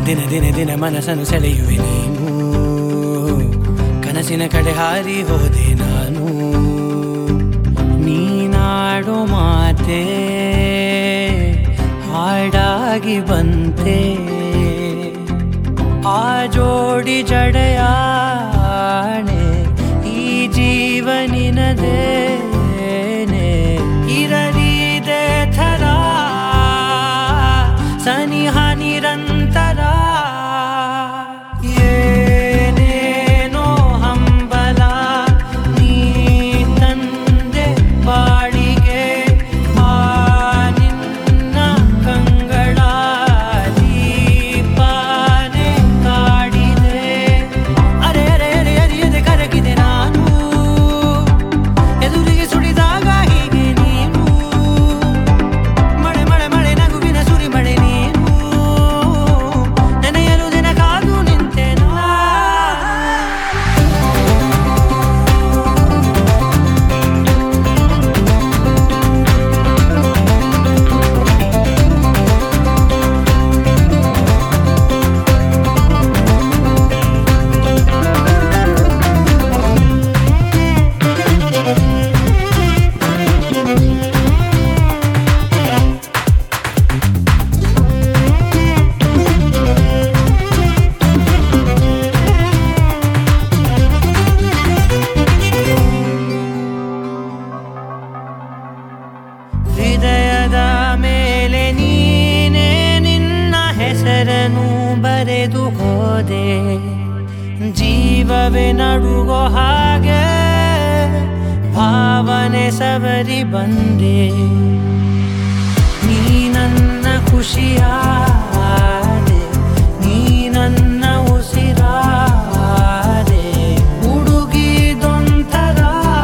ದಿನ ದಿನ ದಿನ ಮನಸ್ಸನ್ನು ಸೆಳೆಯುವೆ ನೀನು ಕನಸಿನ ಕಡೆ ಹಾರಿ ಹೋದೆ ನಾನು ನೀನಾಡೋ ಮಾತೆ ಹಾಡಾಗಿ ಬಂತೆ ಆ ಜೋಡಿ ಜಡೆಯಾಣೆ ಈ ಜೀವನಿನದೇನೆ ಇರಲಿದೆ ಥರ ಸನಿಹ ನಿರಂತರ ಏನೇನೋ ಹಂಬಲ ನೀ ತಂದೆ ಬಾಳಿಗೆ ಆ ನಿನ್ನ ಕಂಗಳ ದೀಪಾನೆ ಕಾಡಿದೆ ಅರೆ ಅರೆ ಅರೆ ಅರಿಯದೆ ಕರಗಿದೆ ನಾನು ಎದುರಿಗೆ ಸುಳಿದಾಗ ಹೀಗೆ ನೀನು ಮಳೆ ಮಳೆ ಮಳೆ ನಗುವಿನ ಸುರಿ ಮಳೆ ನೀನು ನೆನೆಯಲು ದಿನ ಕಾದು ನಿಂತೆ ನಾ ಹೃದಯದ ಮೇಲೆ ನೀನೇ ನಿನ್ನ ಹೆಸರನ್ನು ಬರೆದು ಹೋದೆ ಜೀವವೇ ನಡುಗೋ ಹಾಗೆ ಭಾವನೆ ಸವರಿ ಬಂದೆ ನೀ ನನ್ನ ಖುಷಿಯಾದೆ ನೀ ನನ್ನ ಉಸಿರಾದೆ ಹುಡುಗಿದೊಂಥರ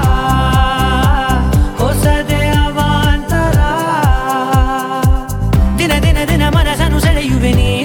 ಹೊಸದೇ ಅವಾಂತರ ದಿನ ದಿನ ದಿನ ಮನಸ್ಸನ್ನು ಸೆಳೆಯುವೆ ನೀ